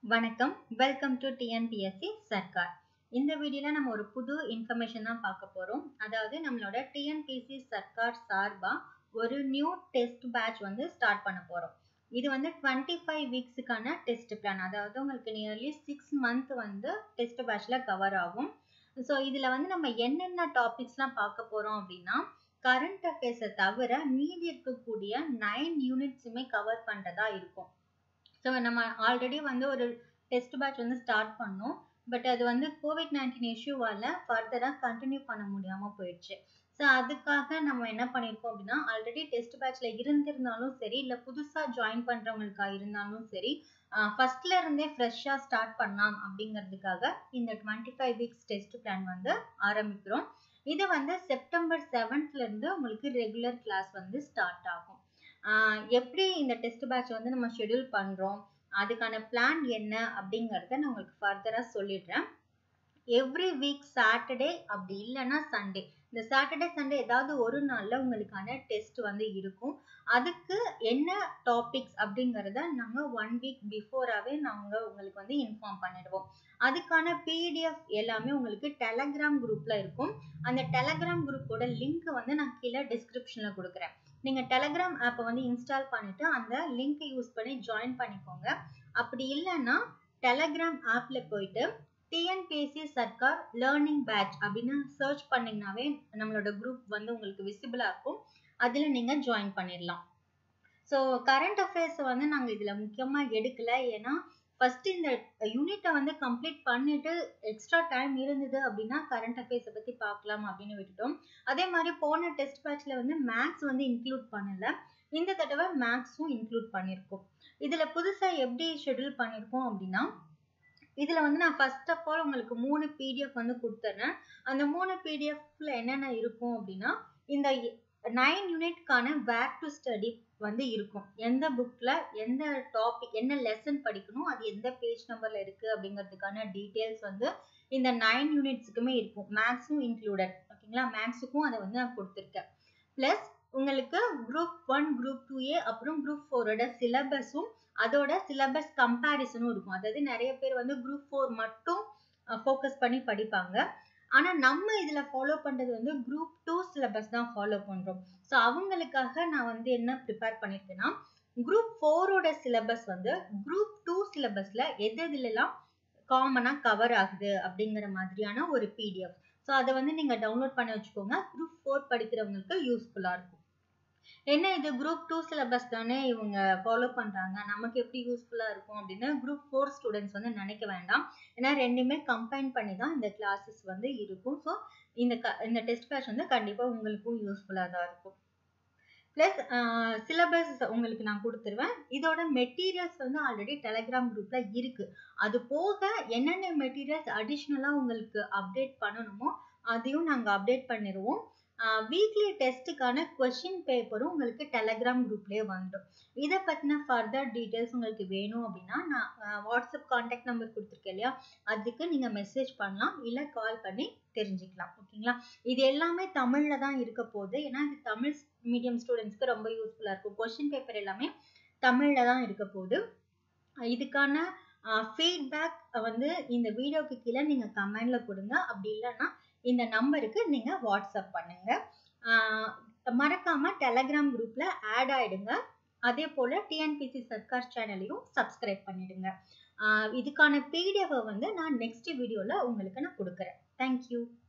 வணக்கம் welcome to TNPSC Sarkar இந்த வீடியோல நம்ம ஒரு புது இன்ஃபர்மேஷன் தான் பார்க்க போறோம் அதாவது நம்மளோட டிஎன்பிஎஸ்சி சர்க்கார் சார்பா ஒரு நியூ டெஸ்ட் பேட்ச் வந்து ஸ்டார்ட் பண்ண போறோம் இது வந்து டுவெண்ட்டி ஃபைவ் வீக்ஸுக்கான டெஸ்ட் பிளான் அதாவது உங்களுக்கு நியர்லி சிக்ஸ் மந்த் வந்து டெஸ்ட் பேட்ச்ல கவர் ஆகும் ஸோ இதில் வந்து நம்ம என்னென்ன டாபிக்ஸ்லாம் பார்க்க போறோம் அப்படின்னா கரண்ட் அஃபேர்ஸை தவிர மீதி இருக்கக்கூடிய நைன் யூனிட்ஸுமே கவர் பண்ணுறதா இருக்கும் ஸோ நம்ம ஆல்ரெடி வந்து ஒரு டெஸ்ட் பேட்ச் வந்து ஸ்டார்ட் பண்ணோம் பட் அது வந்து கோவிட் நைன்டீன் இஷ்யூவால் ஃபர்தராக கண்டினியூ பண்ண முடியாமல் போயிடுச்சு ஸோ அதுக்காக நம்ம என்ன பண்ணியிருக்கோம் அப்படின்னா ஆல்ரெடி டெஸ்ட் பேட்ச்சில் இருந்திருந்தாலும் சரி இல்லை புதுசாக ஜாயின் பண்ணுறவங்களுக்காக இருந்தாலும் சரி ஃபர்ஸ்ட்ல இருந்தே ஃப்ரெஷ்ஷாக ஸ்டார்ட் பண்ணலாம் அப்படிங்கிறதுக்காக இந்த twenty five weeks test plan வந்து ஆரம்பிக்கிறோம் இது வந்து செப்டம்பர் செவன்த்லேருந்து உங்களுக்கு ரெகுலர் கிளாஸ் வந்து ஸ்டார்ட் ஆகும் எப்படி இந்த டெஸ்ட் பேட்ச் வந்து நம்ம ஷெடியூல் பண்ணுறோம் அதுக்கான பிளான் என்ன அப்படிங்கிறத நான் உங்களுக்கு ஃபர்தராக சொல்லிடுறேன் எவ்ரி வீக் சாட்டர்டே அப்படி இல்லைன்னா சண்டே இந்த சாட்டர்டே சண்டே ஏதாவது ஒரு நாளில் உங்களுக்கான டெஸ்ட் வந்து இருக்கும் அதுக்கு என்ன டாபிக்ஸ் அப்படிங்கிறத நாங்கள் ஒன் வீக் பிஃபோராகவே நாங்கள் உங்களுக்கு வந்து இன்ஃபார்ம் பண்ணிடுவோம் அதுக்கான பிடிஎஃப் எல்லாமே உங்களுக்கு டெலகிராம் குரூப்பில் இருக்கும் அந்த டெலகிராம் குரூப்போட லிங்க் வந்து நான் கீழே டிஸ்கிரிப்ஷனில் கொடுக்குறேன் நீங்கள் டெலகிராம் ஆப்பை வந்து இன்ஸ்டால் பண்ணிவிட்டு அந்த லிங்க்கை யூஸ் பண்ணி ஜாயின் பண்ணிக்கோங்க அப்படி இல்லைன்னா டெலகிராம் ஆப்பில் போயிட்டு டிஎன்பிஎஸ்சி சர்க்கார் லேர்னிங் பேட்ச் அப்படின்னு சர்ச் பண்ணிங்கனாவே நம்மளோட குரூப் வந்து உங்களுக்கு விசிபிளாக இருக்கும் அதில் நீங்கள் ஜாயின் பண்ணிடலாம் ஸோ கரண்ட் அஃபேர்ஸ் வந்து நாங்கள் இதில் முக்கியமாக எடுக்கல ஏன்னா ஃபர்ஸ்ட் இந்த யூனிட்டை வந்து கம்ப்ளீட் பண்ணிட்டு எக்ஸ்ட்ரா டைம் இருந்தது அப்படின்னா கரண்ட் அஃபேர்ஸை பற்றி பார்க்கலாம் அப்படின்னு விட்டுட்டோம் அதே மாதிரி போன டெஸ்ட் பேட்ச்ல வந்து மேக்ஸ் வந்து இன்க்ளூட் பண்ணல இந்த தடவை மேக்ஸும் இன்க்ளூட் பண்ணியிருக்கோம் இதில் புதுசாக எப்படி ஷெடியூல் பண்ணியிருக்கோம் அப்படின்னா இதில் வந்து நான் ஃபர்ஸ்ட் ஆஃப் ஆல் உங்களுக்கு மூணு பிடிஎஃப் வந்து கொடுத்துட்றேன் அந்த மூணு பிடிஎஃப்ல என்னென்ன இருக்கும் அப்படின்னா இந்த நைன் யூனிட்கான பேக் டு ஸ்டடி வந்து இருக்கும் எந்த புக்கில் எந்த டாபிக் என்ன லெசன் படிக்கணும் அது எந்த பேஜ் நம்பரில் இருக்குது அப்படிங்கிறதுக்கான டீட்டெயில்ஸ் வந்து இந்த நைன் யூனிட்ஸுக்குமே இருக்கும் மேக்ஸும் இன்க்ளூடட் ஓகேங்களா மேக்ஸுக்கும் அதை வந்து நான் கொடுத்துருக்கேன் ப்ளஸ் உங்களுக்கு group one group two A அப்புறம் குரூப் ஃபோரோட சிலபஸும் அதோட சிலபஸ் கம்பேரிசனும் இருக்கும் அதாவது நிறைய பேர் வந்து குரூப் ஃபோர் மட்டும் ஃபோக்கஸ் பண்ணி படிப்பாங்க ஆனால் நம்ம இதில் ஃபாலோ பண்ணுறது வந்து குரூப் டூ சிலபஸ் தான் ஃபாலோ பண்ணுறோம் ஸோ அவங்களுக்காக நான் வந்து என்ன ப்ரிப்பேர் பண்ணியிருக்கேன்னா குரூப் ஃபோரோட சிலபஸ் வந்து குரூப் டூ சிலபஸில் எது எதுலலாம் காமனாக கவர் ஆகுது அப்படிங்கிற மாதிரியான ஒரு பிடிஎஃப் ஸோ அதை வந்து நீங்கள் டவுன்லோட் பண்ணி வச்சுக்கோங்க குரூப் ஃபோர் படிக்கிறவங்களுக்கு யூஸ்ஃபுல்லாக இருக்கும் என்ன இது குரூப் டூ சிலபஸ் தானே இவங்க ஃபாலோ பண்ணுறாங்க நமக்கு எப்படி யூஸ்ஃபுல்லாக இருக்கும் அப்படின்னு குரூப் ஃபோர் ஸ்டூடெண்ட்ஸ் வந்து நினைக்க வேண்டாம் ஏன்னா ரெண்டுமே கம்பைன் பண்ணி தான் இந்த கிளாஸஸ் வந்து இருக்கும் ஸோ இந்த க இந்த டெஸ்ட் பேட்ச் வந்து கண்டிப்பாக உங்களுக்கும் யூஸ்ஃபுல்லாக தான் இருக்கும் ப்ளஸ் சிலபஸ் உங்களுக்கு நான் கொடுத்துருவேன் இதோட மெட்டீரியல்ஸ் வந்து ஆல்ரெடி டெலகிராம் குரூப்பில் இருக்குது அது போக என்னென்ன மெட்டீரியல்ஸ் அடிஷ்னலாக உங்களுக்கு அப்டேட் பண்ணணுமோ அதையும் நாங்கள் அப்டேட் பண்ணிடுவோம் வீக்லி டெஸ்ட்டுக்கான கொஷின் பேப்பரும் உங்களுக்கு டெலகிராம் குரூப்லேயே வந்துடும் இதை பற்றின ஃபர்தர் டீட்டெயில்ஸ் உங்களுக்கு வேணும் அப்படின்னா நான் வாட்ஸ்அப் கான்டாக்ட் நம்பர் கொடுத்துருக்கேன் இல்லையா அதுக்கு நீங்கள் மெசேஜ் பண்ணலாம் இல்லை கால் பண்ணி தெரிஞ்சுக்கலாம் ஓகேங்களா இது எல்லாமே தமிழில் தான் இருக்க போகுது ஏன்னா இது தமிழ் மீடியம் ஸ்டூடெண்ட்ஸ்க்கு ரொம்ப யூஸ்ஃபுல்லாக இருக்கும் கொஷின் பேப்பர் எல்லாமே தமிழில் தான் இருக்க போகுது இதுக்கான ஃபீட்பேக் வந்து இந்த வீடியோக்கு கீழே நீங்கள் கமெண்டில் கொடுங்க அப்படி இல்லைன்னா இந்த நம்பருக்கு நீங்கள் வாட்ஸ்அப் பண்ணுங்க மறக்காம டெலகிராம் குரூப்ல ஆட் ஆயிடுங்க அதே போல டிஎன்பிசி சர்க்கார் சேனலையும் சப்ஸ்கிரைப் பண்ணிடுங்க இதுக்கான பிடிஎஃப் வந்து நான் நெக்ஸ்ட் வீடியோல உங்களுக்கு நான் கொடுக்குறேன் தேங்க்யூ